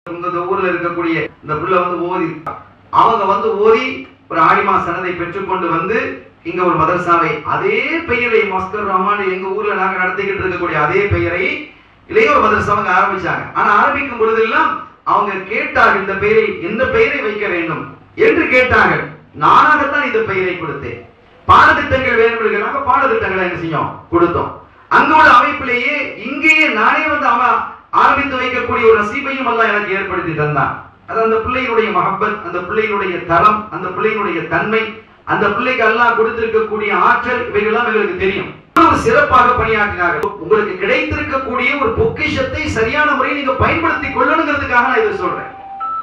இந்த ஊர்ல இருக்கக்கூடிய இந்த புள்ள வந்து ஓதி அவங்க வந்து ஓதி ஒரு ஆடிமா சனதை பெற்றுக்கொண்டு வந்து இங்க ஒரு மதரசாவை அதே பெயரை மஸ்கர் ரஹ்மான் எங்க ஊர்ல நாங்க நடத்திக்கிட்டு இருக்கக்கூடிய அதே பெயரை இளைய ஒரு மதரசா அவங்க ஆரம்பிச்சாங்க ஆனா ஆரம்பிக்கும் பொழுதெல்லாம் அவங்க கேட்டார்கள் இந்த பெயரை எந்த பெயரை வைக்க வேண்டும் என்று கேட்டார்கள் நானாகத்தான் இந்த பெயரை கொடுத்தேன் பாடத்திட்டங்கள் வேண்டும் என்று நாங்க பாடத்திட்டங்களை என்ன செஞ்சோம் கொடுத்தோம் அங்க உள்ள அமைப்பிலேயே இங்கேயே நானே வந்து அவன் ஆரம்பித்து வைக்கக்கூடிய ஒரு நசீபையும் அல்லாஹ் எனக்கு ஏற்படுத்தி தந்தான் அது அந்த பிள்ளையினுடைய மஹப்பத் அந்த பிள்ளையினுடைய தரம் அந்த பிள்ளையினுடைய தன்மை அந்த பிள்ளைக்கு அல்லாஹ் கொடுத்திருக்கக்கூடிய ஆற்றல் இவைகள்லாம் எங்களுக்கு தெரியும் இவ்வளவு சிறப்பாக பணியாற்றினார்கள் உங்களுக்கு கிடைத்திருக்கக்கூடிய ஒரு பொக்கிஷத்தை சரியான முறையில் நீங்க பயன்படுத்திக் கொள்ளணுங்கிறதுக்காக நான் இதை சொல்றேன்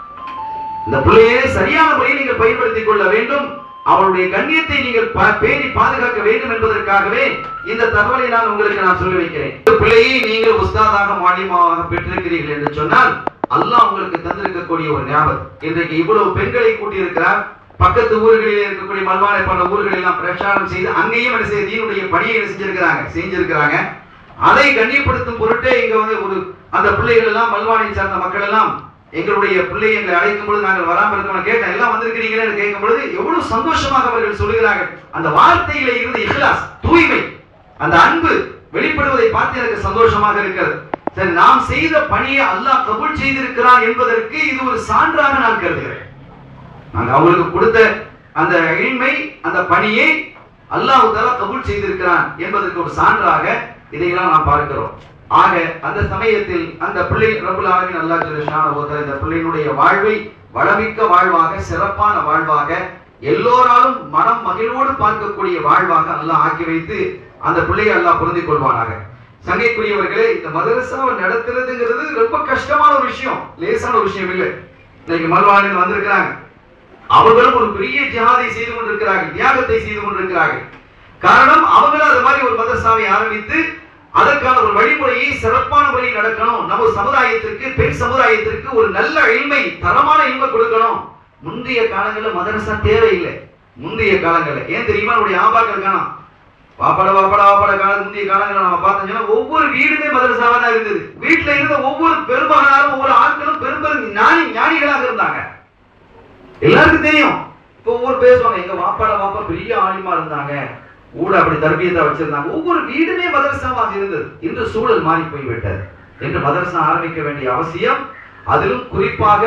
இந்த பிள்ளையை சரியான முறையில் நீங்கள் பயன்படுத்திக் கொள்ள வேண்டும் அவருடைய கண்ணியத்தை நீங்கள் ப- பேணி பாதுகாக்க வேண்டும் என்பதற்காகவே இந்த தகவலை நான் உங்களுக்கு நான் சொல்லி வைக்கிறேன் இந்த பிள்ளையை நீங்கள் உஸ்தாதாக மானியமாக பெற்றிருக்கிறீர்கள் என்று சொன்னால் அல்லாஹ் உங்களுக்கு தந்திருக்கக்கூடிய ஒரு ஞாபகம் இன்றைக்கு இவ்வளவு பெண்களை கூட்டியிருக்கிறார் பக்கத்து ஊர்களில் இருக்கக்கூடிய மல்வானை போன்ற ஊர்களில் எல்லாம் பிரச்சாரம் செய்து அங்கேயும் என்ன செய்ய தீனுடைய பணியை என்ன செஞ்சிருக்கிறாங்க செஞ்சிருக்கிறாங்க அதை கண்ணியப்படுத்தும் பொருட்டே இங்க வந்து ஒரு அந்த பிள்ளைகள் எல்லாம் மல்வானை சார்ந்த மக்கள் எல்லாம் எங்களுடைய பிள்ளை எங்களை அழைக்கும் பொழுது நாங்கள் வராமல் இருக்கணும் கேட்டேன் எல்லாம் வந்திருக்கிறீங்களே கேட்கும் பொழுது எவ்வளவு சந்தோஷமாக அவர்கள் சொல்லுகிறார்கள் அந்த வார்த்தையில இருந்து இஹ்லாஸ் தூய்மை அந்த அன்பு வெளிப்படுவதை பார்த்து எனக்கு சந்தோஷமாக இருக்கிறது சரி நாம் செய்த பணியை அல்லாஹ் கபூல் செய்திருக்கிறான் என்பதற்கு இது ஒரு சான்றாக நான் கருதுகிறேன் நாங்க அவங்களுக்கு கொடுத்த அந்த எளிமை அந்த பணியை அல்லாஹ் தஆலா கபூல் செய்திருக்கிறான் என்பதற்கு ஒரு சான்றாக இதையெல்லாம் நாம் பார்க்கிறோம் ஆக அந்த சமயத்தில் அந்த பிள்ளை ரபுல் ஆலமின் அல்லாஹ் ஜல்லஷான ஒருத்தர் இந்த பிள்ளையினுடைய வாழ்வை வளமிக்க வாழ்வாக சிறப்பான வாழ்வாக எல்லோராலும் மனம் மகிழ்வோடு பார்க்கக்கூடிய வாழ்வாக அல்லாஹ் ஆக்கி வைத்து அந்த பிள்ளையை அல்லாஹ் பொருந்திக் கொள்வானாக சங்கைக்குரியவர்களே இந்த மதரசாவை நடத்துறதுங்கிறது ரொம்ப கஷ்டமான ஒரு விஷயம் லேசான ஒரு விஷயம் இல்லை இன்னைக்கு மல்வானில் வந்திருக்கிறாங்க அவர்களும் ஒரு பெரிய ஜிஹாதை செய்து கொண்டிருக்கிறார்கள் தியாகத்தை செய்து கொண்டிருக்கிறார்கள் காரணம் அவங்களும் அது மாதிரி ஒரு மதரசாவை ஆரம்பித்து அதற்கான ஒரு வழிமுறையை சிறப்பான வழி நடக்கணும் நம்ம சமுதாயத்திற்கு பெண் சமுதாயத்திற்கு ஒரு நல்ல இல்மை தரமான இல்மை கொடுக்கணும் முந்தைய காலங்களில் மதரசா தேவையில்லை முந்தைய காலங்களில் ஏன் தெரியுமா நம்முடைய ஆபாக்கள் காணும் வாப்பட வாப்பட வாப்பட காலம் முந்தைய காலங்களில் நம்ம பார்த்தோம்னா ஒவ்வொரு வீடுமே மதரசாவா தான் இருந்தது வீட்டுல இருந்த ஒவ்வொரு பெருமகனாரும் ஒவ்வொரு ஆட்களும் பெரும் பெரும் ஞானி ஞானிகளாக இருந்தாங்க எல்லாருக்கும் தெரியும் இப்போ ஒவ்வொரு பேசுவாங்க எங்க வாப்பாட வாப்பா பெரிய ஆலிமா இருந்தாங்க ஊட அப்படி தர்பியத்தை வச்சிருந்தாங்க ஒவ்வொரு வீடுமே மதரசாவாக இருந்தது இன்று சூழல் மாறி போய்விட்டது என்று மதரசா ஆரம்பிக்க வேண்டிய அவசியம் அதிலும் குறிப்பாக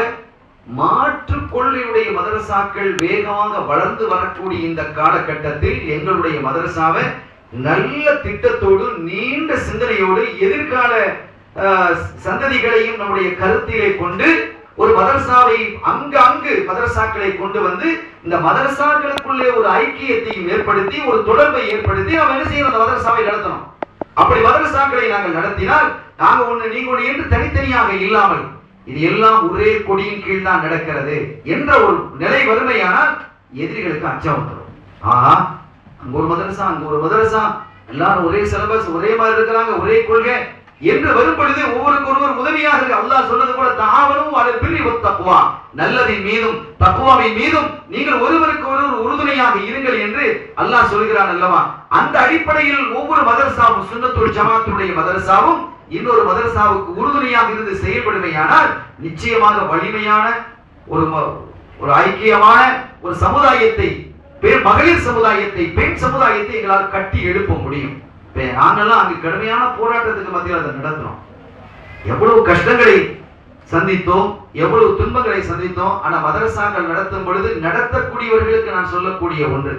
மாற்று கொள்கையுடைய மதரசாக்கள் வேகமாக வளர்ந்து வரக்கூடிய இந்த காலகட்டத்தில் எங்களுடைய மதரசாவை நல்ல திட்டத்தோடு நீண்ட சிந்தனையோடு எதிர்கால அஹ், சந்ததிகளையும் நம்முடைய கருத்திலே கொண்டு ஒரு மதரசாவை அங்கு அங்கு மதரசாக்களை கொண்டு வந்து இந்த மதரசாக்களுக்குள்ளே ஒரு ஐக்கியத்தையும் ஏற்படுத்தி ஒரு தொடர்பை ஏற்படுத்தி அவன் என்ன செய்யணும் அந்த மதரசாவை நடத்தணும் அப்படி மதரசாக்களை நாங்கள் நடத்தினால் நாங்க ஒண்ணு நீங்க ஒண்ணு என்று தனித்தனியாக இல்லாமல் இது எல்லாம் ஒரே கொடியின் கீழ் தான் நடக்கிறது என்ற ஒரு நிலை வறுமையானால் எதிரிகளுக்கு அச்சம் வந்துடும் ஆஹா அங்க ஒரு மதரசா அங்க ஒரு மதரசா எல்லாரும் ஒரே சிலபஸ் ஒரே மாதிரி இருக்கிறாங்க ஒரே கொள்கை என்று வரும் பொழுது ஒவ்வொருக்கு ஒருவர் உதவியாக இருக்கு. அல்லாஹ் சொன்னது போல தாவரும் அதை பில்லி தக்குவா நல்லதின் மீதும் தக்குவாவின் மீதும் நீங்கள் ஒருவருக்கு ஒருவர் உறுதுணையாக இருங்கள் என்று அல்லாஹ் சொல்கிறான் அல்லவா அந்த அடிப்படையில் ஒவ்வொரு மதரசாவும் சுன்னத்துல் ஜமாத்துடைய மதரசாவும் இன்னொரு மதரசாவுக்கு உறுதுணையாக இருந்து செயல்படுமையானால் நிச்சயமாக வலிமையான ஒரு ம- ஒரு ஐக்கியமான ஒரு சமுதாயத்தை பெண் மகளிர் சமுதாயத்தை பெண் சமுதாயத்தை எங்களால் கட்டி எழுப்ப முடியும் இப்ப நாங்கெல்லாம் அங்கு கடுமையான போராட்டத்துக்கு மத்தியில் அதை நடத்தினோம் எவ்வளவு கஷ்டங்களை சந்தித்தோம் எவ்வளவு துன்பங்களை சந்தித்தோம் ஆனா மதரசாக்கள் நடத்தும் பொழுது நடத்தக்கூடியவர்களுக்கு நான் சொல்லக்கூடிய ஒன்று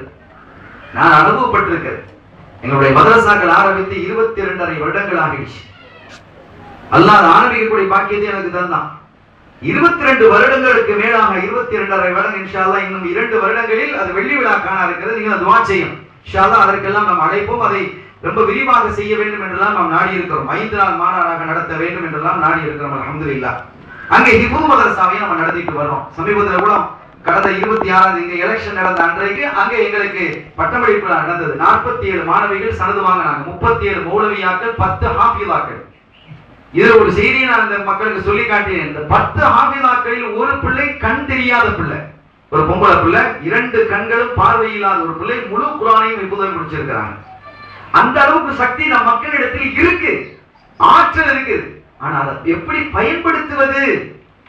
நான் அனுபவப்பட்டிருக்கிறேன் எங்களுடைய மதரசாக்கள் ஆரம்பித்து இருபத்தி இரண்டரை வருடங்கள் ஆகிடுச்சு அல்லாஹ் அதை ஆரம்பிக்கக்கூடிய பாக்கியத்தை எனக்கு தந்தான் இருபத்தி ரெண்டு வருடங்களுக்கு மேலாக இருபத்தி இரண்டரை வருடம் இன்ஷா அல்லாஹ் இன்னும் இரண்டு வருடங்களில் அது வெள்ளி விழா காண இருக்கிறது நீங்க துவா செய்யும் இன்ஷா அல்லாஹ் அதற்கெல்லாம் நாம் அழைப்போம் அதை ரொம்ப விரிவாக செய்ய வேண்டும் என்றெல்லாம் நாம் நாடி இருக்கிறோம் ஐந்து நாள் மாநாடாக நடத்த வேண்டும் என்றெல்லாம் நாடி இருக்கிறோம் அல்ஹம்துலில்லாஹ் அங்கே ஹிபு மதரசாவை நம்ம நடத்திட்டு வர்றோம் சமீபத்தில் கூட கடந்த இருபத்தி ஆறாம் இங்க எலெக்ஷன் நடந்த அன்றைக்கு அங்க எங்களுக்கு பட்டமளிப்பு விழா நடந்தது நாற்பத்தி ஏழு மாணவிகள் சனது வாங்கினாங்க முப்பத்தி ஏழு மௌலவியாக்கள் பத்து ஹாஃபிதாக்கள் இதுல ஒரு செய்தியை நான் இந்த மக்களுக்கு சொல்லி காட்டினேன் இந்த பத்து ஹாஃபிதாக்களில் ஒரு பிள்ளை கண் தெரியாத பிள்ளை ஒரு பொம்பளை பிள்ளை இரண்டு கண்களும் பார்வை இல்லாத ஒரு பிள்ளை முழு குரானையும் விபுதம் முடிச்சிருக்கிறாங்க அந்த அளவுக்கு சக்தி நம் மக்களிடத்தில் இருக்கு ஆற்றல் இருக்குது ஆனா அதை எப்படி பயன்படுத்துவது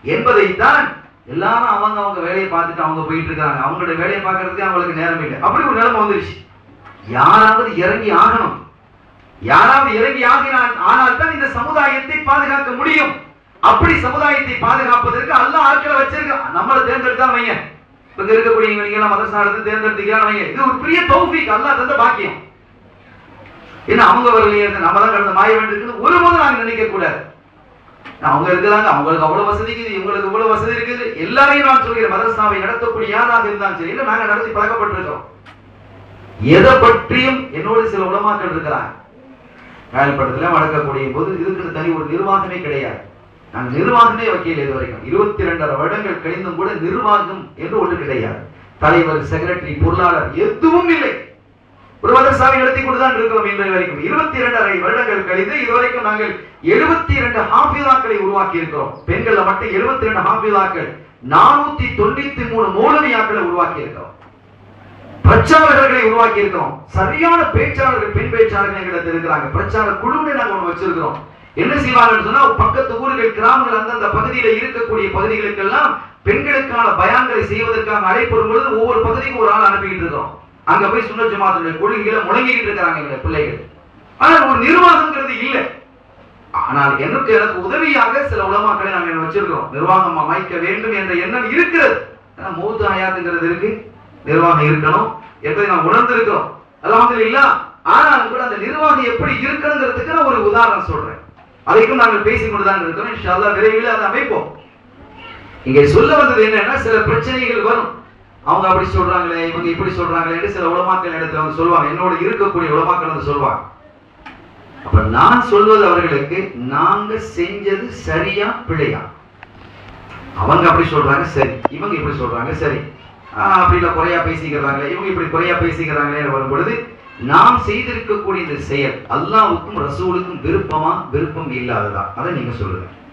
என்பதைத்தான் எல்லாரும் அவங்க அவங்க வேலையை பார்த்துட்டு அவங்க போயிட்டு இருக்காங்க அவங்களுடைய வேலையை பார்க்கறதுக்கு அவங்களுக்கு நேரம் இல்லை அப்படி ஒரு நிலைமை வந்துருச்சு யாராவது இறங்கி ஆகணும் யாராவது இறங்கி ஆகினால் ஆனால் தான் இந்த சமுதாயத்தை பாதுகாக்க முடியும் அப்படி சமுதாயத்தை பாதுகாப்பதற்கு அல்லாஹ் ஆட்களை வச்சிருக்கான் நம்மளை தேர்ந்தெடுத்தா வைங்க இங்க இருக்கக்கூடிய நீங்க எல்லாம் மதசாரத்தை தேர்ந்தெடுத்தீங்கன்னா வைங்க இது ஒரு பெரிய தௌஃபீக் அல்லாஹ் தந்த பாக்கியம் ஏன்னா அவங்க வரலையே நம்ம தான் கடந்த மாய வேண்டியிருக்குன்னு ஒருபோதும் நாங்க நினைக்க கூடாது அவங்க இருக்கிறாங்க அவங்களுக்கு அவ்வளவு வசதி இருக்குது இவங்களுக்கு இவ்வளவு வசதி இருக்குது எல்லாரையும் நான் சொல்கிறேன் மதரசாவை நடத்தக்கூடிய யாராக இருந்தாலும் சரி இல்ல நாங்க நடத்தி பழக்கப்பட்டிருக்கோம் எதை பற்றியும் என்னோடு சில உலமாக்கள் இருக்கிறாங்க காயல்படத்துல வளர்க்கக்கூடிய போது இதுக்கு தனி ஒரு நிர்வாகமே கிடையாது நான் நிர்வாகமே வைக்கல இது வரைக்கும் இருபத்தி ரெண்டரை வருடங்கள் கழிந்தும் கூட நிர்வாகம் என்று ஒன்று கிடையாது தலைவர் செக்ரட்டரி பொருளாளர் எதுவும் இல்லை ஒரு மதரசாவை நடத்தி கொண்டுதான் இருக்கிறோம் இன்றைய வரைக்கும் இருபத்தி இரண்டரை வருடங்கள் கழிந்து இதுவரைக்கும் நாங்கள் எழுபத்தி இரண்டு ஹாஃபிதாக்களை உருவாக்கி இருக்கிறோம் பெண்கள்ல மட்டும் எழுபத்தி இரண்டு ஹாஃபிதாக்கள் நானூத்தி தொண்ணூத்தி மூணு மௌலவியாக்களை உருவாக்கி இருக்கிறோம் பிரச்சாரகர்களை உருவாக்கி இருக்கிறோம் சரியான பேச்சாளர்கள் பெண் பேச்சாளர்கள் எங்களுக்கு இருக்கிறாங்க பிரச்சார குழுவை நாங்க ஒண்ணு வச்சிருக்கிறோம் என்ன செய்வாங்கன்னு சொன்னா பக்கத்து ஊர்கள் கிராமங்கள் அந்தந்த பகுதியில இருக்கக்கூடிய பகுதிகளுக்கெல்லாம் பெண்களுக்கான பயான்களை செய்வதற்காக அழைப்படும் பொழுது ஒவ்வொரு பகுதிக்கும் ஒரு ஆள் அனுப்பிக்கிட்டு இருக்கோம் அங்க போய் சுன்ன ஜமாத்துடைய கொள்கைகளை முழங்கிக்கிட்டு இருக்கிறாங்க எங்க பிள்ளைகள் ஆனால் ஒரு நிர்வாகம்ங்கிறது இல்லை ஆனால் எனக்கு எனக்கு உதவியாக சில உலமாக்களை நாங்கள் வச்சிருக்கிறோம் நிர்வாகம் அமைக்க வேண்டும் என்ற எண்ணம் இருக்கிறது ஆனா மூத்து ஆயாதுங்கிறது இருக்கு நிர்வாகம் இருக்கணும் என்பதை நாம் உணர்ந்திருக்கிறோம் அல்லாமல் இல்ல ஆனாலும் கூட அந்த நிர்வாகம் எப்படி இருக்கணுங்கிறதுக்கு நான் ஒரு உதாரணம் சொல்றேன் அதைக்கும் நாங்கள் பேசிக்கொண்டு தான் இருக்கிறோம் இன்ஷா அல்லாஹ் விரைவில் அதை அமைப்போம் இங்கே சொல்ல வந்தது என்னன்னா சில பிரச்சனைகள் வரும் அவங்க அப்படி சொல்றாங்களே இவங்க இப்படி சொல்றாங்களே சில உலமாக்கள் இடத்துல வந்து சொல்லுவாங்க என்னோட இருக்கக்கூடிய உலமாக்கள் வந்து சொல்லுவாங்க அப்ப நான் சொல்வது அவர்களுக்கு நாங்க செஞ்சது சரியா பிழையா அவங்க அப்படி சொல்றாங்க சரி இவங்க இப்படி சொல்றாங்க சரி ஆஹ் அப்படி இல்ல குறையா பேசிக்கிறாங்களே இவங்க இப்படி குறையா பேசிக்கிறாங்களே வரும் பொழுது நாம் செய்திருக்கக்கூடிய இந்த செயல் அல்லாவுக்கும் ரசூலுக்கும் விருப்பமா விருப்பம் இல்லாததா அதை நீங்க சொல்லுங்க